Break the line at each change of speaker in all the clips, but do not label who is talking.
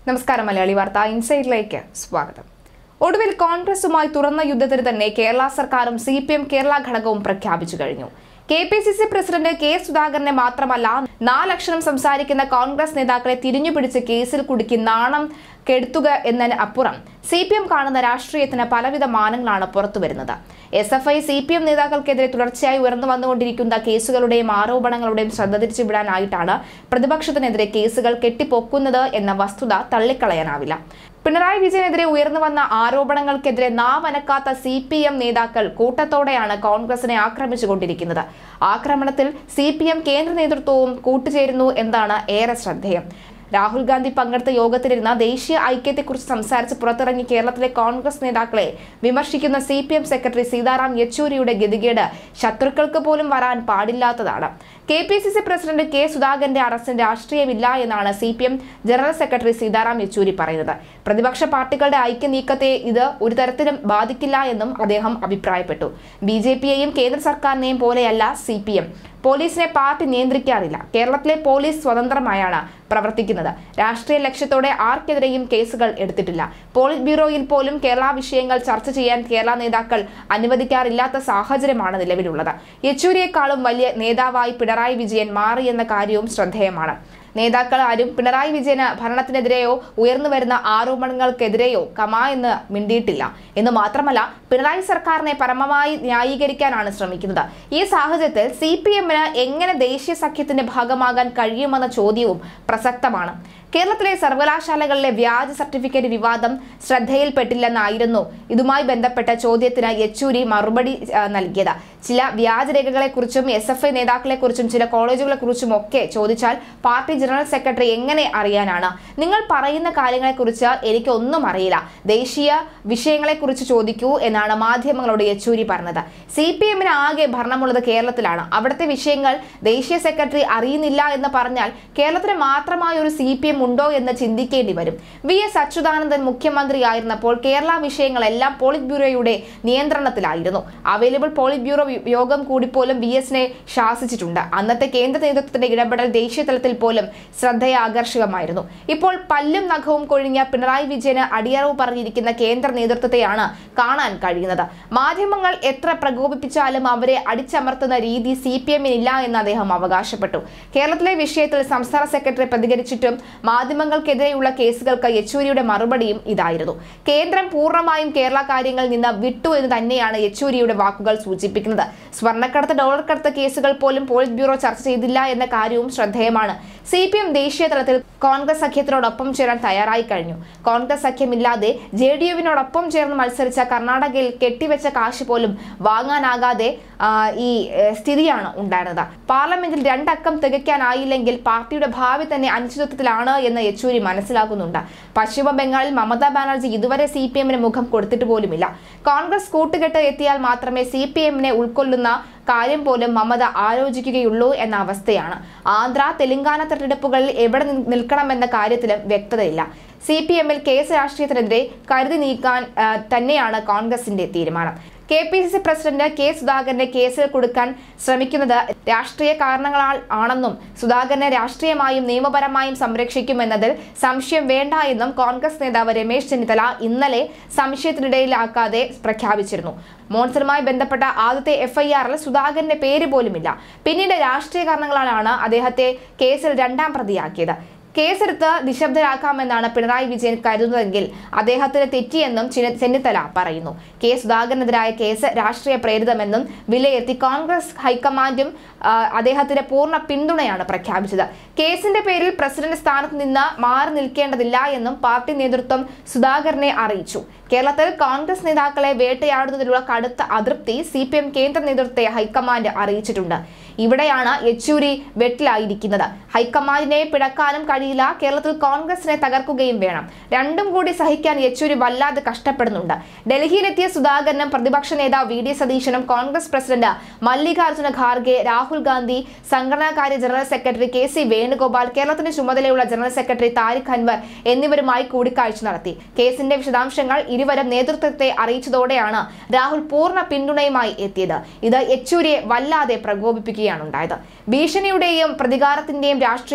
നമസ്കാരം മലയാളി വാർത്ത ഇൻസൈഡിലേക്ക് സ്വാഗതം ഒടുവിൽ കോൺഗ്രസുമായി തുറന്ന യുദ്ധത്തിന് തന്നെ കേരള സർക്കാരും സി പി എം കേരള ഘടകവും പ്രഖ്യാപിച്ചു കഴിഞ്ഞു K P C C president K സുധാകരനെ മാത്രമല്ല നാലക്ഷരം സംസാരിക്കുന്ന കോൺഗ്രസ് നേതാക്കളെ തിരിഞ്ഞുപിടിച്ച് കേസിൽ കുടുക്കി നാണം കെടുത്തുക എന്നതിന് അപ്പുറം സി പി എം കാണുന്ന രാഷ്ട്രീയത്തിന് പലവിധ മാനങ്ങളാണ് പുറത്തുവരുന്നത് S F I C P M നേതാക്കൾക്കെതിരെ തുടർച്ചയായി ഉയർന്നു വന്നുകൊണ്ടിരിക്കുന്ന കേസുകളുടെയും ആരോപണങ്ങളുടെയും ശ്രദ്ധ തിരിച്ചുവിടാനായിട്ടാണ് പ്രതിപക്ഷത്തിനെതിരെ കേസുകൾ കെട്ടിപ്പൊക്കുന്നത് എന്ന വസ്തുത തള്ളിക്കളയാനാവില്ല പിണറായി വിജയനെതിരെ ഉയർന്നു വന്ന ആരോപണങ്ങൾക്കെതിരെ നാവനക്കാത്ത സി പി എം നേതാക്കൾ കൂട്ടത്തോടെയാണ് കോൺഗ്രസിനെ ആക്രമിച്ചുകൊണ്ടിരിക്കുന്നത് ആക്രമണത്തിൽ സി പി എം കേന്ദ്ര നേതൃത്വവും കൂട്ടുചേരുന്നു എന്നതാണ് ഏറെ ശ്രദ്ധേയം രാഹുൽ ഗാന്ധി പങ്കെടുത്ത യോഗത്തിലിരുന്ന ദേശീയ ഐക്യത്തെക്കുറിച്ച് സംസാരിച്ച് പുറത്തിറങ്ങി കേരളത്തിലെ കോൺഗ്രസ് നേതാക്കളെ വിമർശിക്കുന്ന C P M secretary Sitaram യെച്ചൂരിയുടെ ഗതികേട് ശത്രുക്കൾക്ക് പോലും വരാൻ പാടില്ലാത്തതാണ് K P C C president K സുധാകരന്റെ അറസ്റ്റിന് രാഷ്ട്രീയമില്ല എന്നാണ് C P M general secretary Sitaram Yechury പറയുന്നത് പ്രതിപക്ഷ പാർട്ടികളുടെ ഐക്യ നീക്കത്തെ ഇത് ഒരു തരത്തിലും ബാധിക്കില്ല എന്നും അദ്ദേഹം അഭിപ്രായപ്പെട്ടു ബി ജെ പിയെയും കേന്ദ്ര സർക്കാരിനെയും പോലെയല്ല സി പി എം പോലീസിനെ പാർട്ടി നിയന്ത്രിക്കാറില്ല കേരളത്തിലെ പോലീസ് സ്വതന്ത്രമായാണ് പ്രവർത്തിക്കുന്നത് രാഷ്ട്രീയ ലക്ഷ്യത്തോടെ ആർക്കെതിരെയും കേസുകൾ എടുത്തിട്ടില്ല പോളിറ്റ് ബ്യൂറോയിൽ പോലും കേരള വിഷയങ്ങൾ ചർച്ച ചെയ്യാൻ കേരള നേതാക്കൾ അനുവദിക്കാറില്ലാത്ത സാഹചര്യമാണ് നിലവിലുള്ളത് യെച്ചൂരിയെക്കാളും വലിയ നേതാവായി പിണറായി വിജയൻ മാറിയെന്ന കാര്യവും ശ്രദ്ധേയമാണ് നേതാക്കൾ ആരും പിണറായി വിജയന് ഭരണത്തിനെതിരെയോ ഉയർന്നു വരുന്ന ആരോപണങ്ങൾക്കെതിരെയോ കമാ എന്ന് മിണ്ടിയിട്ടില്ല എന്ന് മാത്രമല്ല പിണറായി സർക്കാരിനെ പരമമായി ന്യായീകരിക്കാനാണ് ശ്രമിക്കുന്നത് ഈ സാഹചര്യത്തിൽ സി പി എമ്മിന് എങ്ങനെ ദേശീയ സഖ്യത്തിന്റെ ഭാഗമാകാൻ കഴിയുമെന്ന ചോദ്യവും പ്രസക്തമാണ് കേരളത്തിലെ സർവകലാശാലകളിലെ വ്യാജ സർട്ടിഫിക്കറ്റ് വിവാദം ശ്രദ്ധയിൽപ്പെട്ടില്ലെന്നായിരുന്നു ഇതുമായി ബന്ധപ്പെട്ട ചോദ്യത്തിന് യെച്ചൂരി മറുപടി ആ, നൽകിയത് ചില വ്യാജരേഖകളെക്കുറിച്ചും എസ് എഫ് ഐ നേതാക്കളെക്കുറിച്ചും ചില കോളേജുകളെക്കുറിച്ചും ഒക്കെ ചോദിച്ചാൽ പാർട്ടി ജനറൽ സെക്രട്ടറി എങ്ങനെ അറിയാനാണ് നിങ്ങൾ പറയുന്ന കാര്യങ്ങളെക്കുറിച്ച് എനിക്ക് ഒന്നും അറിയില്ല ദേശീയ വിഷയങ്ങളെക്കുറിച്ച് ചോദിക്കൂ എന്നാണ് മാധ്യമങ്ങളോട് യെച്ചൂരി പറഞ്ഞത് സി പി എമ്മിന് ആകെ ഭരണമുള്ളത് കേരളത്തിലാണ് അവിടുത്തെ വിഷയങ്ങൾ ദേശീയ സെക്രട്ടറി അറിയുന്നില്ല എന്ന് പറഞ്ഞാൽ കേരളത്തിന് മാത്രമായ ഒരു സി പി എം ഉണ്ടോ എന്ന് ചിന്തിക്കേണ്ടി വരും വി എസ് അച്യുതാനന്ദൻ മുഖ്യമന്ത്രിയായിരുന്നപ്പോൾ കേരള വിഷയങ്ങളെല്ലാം പോളിറ്റ് ബ്യൂറോയുടെ നിയന്ത്രണത്തിലായിരുന്നു അവൈലബിൾ പോളിറ്റ് ബ്യൂറോ യോഗ- യോഗം കൂടി പോലും വി എസിനെ ശാസിച്ചിട്ടുണ്ട് അന്നത്തെ കേന്ദ്ര നേതൃത്വത്തിന്റെ ഇടപെടൽ ദേശീയ തലത്തിൽ പോലും ശ്രദ്ധയെ ആകർഷകമായിരുന്നു ഇപ്പോൾ പല്ലും നഖവും കൊഴിഞ്ഞ പിണറായി വിജയന് അടിയറവ് പറഞ്ഞിരിക്കുന്ന കേന്ദ്ര നേതൃത്വത്തെയാണ് കാണാൻ കഴിയുന്നത് മാധ്യമങ്ങൾ എത്ര പ്രകോപിപ്പിച്ചാലും അവരെ അടിച്ചമർത്തുന്ന രീതി സി പി എമ്മിനില്ല എന്ന് അദ്ദേഹം അവകാശപ്പെട്ടു കേരളത്തിലെ വിഷയത്തിൽ സംസ്ഥാന സെക്രട്ടറി പ്രതികരിച്ചിട്ടും മാധ്യമങ്ങൾക്കെതിരെയുള്ള കേസുകൾക്ക് യെച്ചൂരിയുടെ മറുപടിയും ഇതായിരുന്നു കേന്ദ്രം പൂർണ്ണമായും കേരള കാര്യങ്ങളിൽ നിന്ന് വിട്ടു എന്ന് തന്നെയാണ് യെച്ചൂരിയുടെ വാക്കുകൾ സൂചിപ്പിക്കുന്നത് സ്വർണ്ണക്കടത്ത് ഡോളർ കടത്ത് കേസുകൾ പോലും പോളിറ്റ് ബ്യൂറോ ചർച്ച ചെയ്തില്ല എന്ന കാര്യവും ശ്രദ്ധേയമാണ് സി പി എം ദേശീയ തലത്തിൽ കോൺഗ്രസ് സഖ്യത്തിനോടൊപ്പം ചേരാൻ തയ്യാറായി കഴിഞ്ഞു കോൺഗ്രസ് സഖ്യമില്ലാതെ ജെ ഡി യുവിനോടൊപ്പം ചേർന്ന് മത്സരിച്ച കർണാടകയിൽ കെട്ടിവെച്ച കാശ് പോലും വാങ്ങാനാകാതെ ആ, ഈ ഏ, സ്ഥിതിയാണ് ഉണ്ടായിരുന്നത് പാർലമെന്റിൽ രണ്ടക്കം തികയ്ക്കാനായില്ലെങ്കിൽ പാർട്ടിയുടെ ഭാവി തന്നെ അനിശ്ചിതത്വത്തിലാണ് എന്ന് യെച്ചൂരി മനസ്സിലാക്കുന്നുണ്ട് പശ്ചിമ ബംഗാളിൽ മമതാ ബാനർജി ഇതുവരെ സി പി എമ്മിന് മുഖം കൊടുത്തിട്ട് പോലുമില്ല കോൺഗ്രസ് കൂട്ടുകെട്ട് എത്തിയാൽ മാത്രമേ സി പി എമ്മിനെ ഉൾക്കൊള്ളുന്ന കാര്യം പോലും മമത ആലോചിക്കുകയുള്ളൂ എന്ന അവസ്ഥയാണ് ആന്ധ്ര തെലങ്കാന തെരഞ്ഞെടുപ്പുകളിൽ എവിടെ നി- നിൽക്കണമെന്ന കാര്യത്തിലും വ്യക്തതയില്ല സി പി എമ്മിൽ കേസ് രാഷ്ട്രീയത്തിനെതിരെ കരുതി നീക്കാൻ ആ, തന്നെയാണ് കോൺഗ്രസിന്റെ തീരുമാനം K P C C president K സുധാകരനെ കേസിൽ കൊടുക്കാൻ ശ്രമിക്കുന്നത് രാഷ്ട്രീയ കാരണങ്ങളാൽ ആണെന്നും സുധാകരനെ രാഷ്ട്രീയമായും നിയമപരമായും സംരക്ഷിക്കുമെന്നതിൽ സംശയം വേണ്ട എന്നും കോൺഗ്രസ് നേതാവ് രമേശ് ചെന്നിത്തല ഇന്നലെ സംശയത്തിനിടയിലാക്കാതെ പ്രഖ്യാപിച്ചിരുന്നു മോൺസറുമായി ബന്ധപ്പെട്ട ആദ്യത്തെ എഫ്ഐആറിൽ സുധാകരന്റെ പേര് പോലുമില്ല പിന്നീട് രാഷ്ട്രീയ കാരണങ്ങളാലാണ് അദ്ദേഹത്തെ കേസിൽ രണ്ടാം പ്രതിയാക്കിയത് കേസെടുത്ത് നിശബ്ദരാക്കാമെന്നാണ് പിണറായി വിജയൻ കരുതുന്നതെങ്കിൽ അദ്ദേഹത്തിന് തെറ്റിയെന്നും ചിന- ചെന്നിത്തല പറയുന്നു കെ സുധാകരനെതിരായ കേസ് രാഷ്ട്രീയ പ്രേരിതമെന്നും വിലയിരുത്തി കോൺഗ്രസ് ഹൈക്കമാൻഡും ആ, അദ്ദേഹത്തിന് പൂർണ്ണ പിന്തുണയാണ് പ്രഖ്യാപിച്ചത് കേസിന്റെ പേരിൽ പ്രസിഡന്റ് സ്ഥാനത്ത് നിന്ന് മാറി നിൽക്കേണ്ടതില്ല എന്നും പാർട്ടി നേതൃത്വം സുധാകരനെ അറിയിച്ചു കേരളത്തിൽ കോൺഗ്രസ് നേതാക്കളെ വേട്ടയാടുന്നതിലുള്ള കടുത്ത അതൃപ്തി സി പി എം കേന്ദ്ര നേതൃത്വത്തെ ഹൈക്കമാൻഡ് അറിയിച്ചിട്ടുണ്ട് ഇവിടെയാണ് യെച്ചൂരി വെട്ടിലായിരിക്കുന്നത് ഹൈക്കമാൻഡിനെ പിടക്കാനും കഴിയില്ല കേരളത്തിൽ കോൺഗ്രസിനെ തകർക്കുകയും വേണം രണ്ടും കൂടി സഹിക്കാൻ യെച്ചൂരി വല്ലാതെ കഷ്ടപ്പെടുന്നുണ്ട് ഡൽഹിയിലെത്തിയ സുധാകരനും പ്രതിപക്ഷ നേതാവ് വി ഡി സതീശനും കോൺഗ്രസ് പ്രസിഡന്റ് മല്ലികാർജ്ജുന ഖാർഗെ രാഹുൽ ഗാന്ധി സംഘടനാകാര്യ general secretary K C Venugopal കേരളത്തിന് ചുമതലയുള്ള ജനറൽ സെക്രട്ടറി താരിഖ് അൻവർ എന്നിവരുമായി കൂടിക്കാഴ്ച നടത്തി കേസിന്റെ വിശദാംശങ്ങൾ ഇരുവരും നേതൃത്വത്തെ അറിയിച്ചതോടെയാണ് രാഹുൽ പൂർണ്ണ പിന്തുണയുമായി എത്തിയത് ഇത് യെച്ചൂരിയെ വല്ലാതെ പ്രകോപിപ്പിക്കുകയാണ് ഉണ്ടായത് ഭീഷണിയുടെയും പ്രതികാരത്തിന്റെയും രാഷ്ട്രീയത്തെ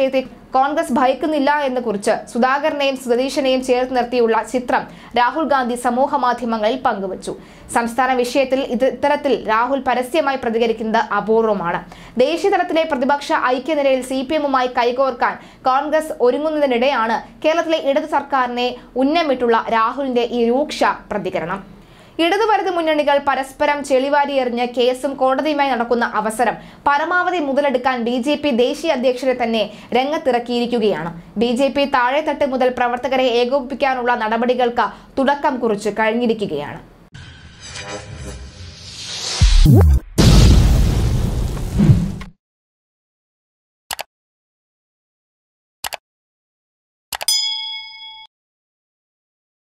കോൺഗ്രസ് ഭയക്കുന്നില്ല എന്ന് കുറിച്ച് സുധാകരനെയും സതീശനെയും ചേർത്ത് നിർത്തിയുള്ള ചിത്രം രാഹുൽ ഗാന്ധി സമൂഹ മാധ്യമങ്ങളിൽ പങ്കുവച്ചു സംസ്ഥാന വിഷയത്തിൽ ഇത് ഇത്തരത്തിൽ രാഹുൽ പരസ്യമായി പ്രതികരിക്കുന്നത് അപൂർവമാണ് ദേശീയ തലത്തിലെ പ്രതിപക്ഷ ഐക്യനിരയിൽ സി പി എമ്മുമായി കൈകോർക്കാൻ കോൺഗ്രസ് ഒരുങ്ങുന്നതിനിടെയാണ് കേരളത്തിലെ ഇടതു സർക്കാരിനെ ഉന്നമിട്ടുള്ള രാഹുലിന്റെ ഈ രൂക്ഷ പ്രതികരണം ഇടതുവലത് മുന്നണികൾ പരസ്പരം ചെളിവാരി എറിഞ്ഞ് കേസും കോടതിയുമായി നടക്കുന്ന അവസരം പരമാവധി മുതലെടുക്കാൻ ബി ജെ പി ദേശീയ അധ്യക്ഷരെ തന്നെ രംഗത്തിറക്കിയിരിക്കുകയാണ് ബി ജെ പി താഴെത്തട്ട് മുതൽ പ്രവർത്തകരെ ഏകോപിപ്പിക്കാനുള്ള നടപടികൾക്ക് തുടക്കം കുറിച്ച് കഴിഞ്ഞിരിക്കുകയാണ്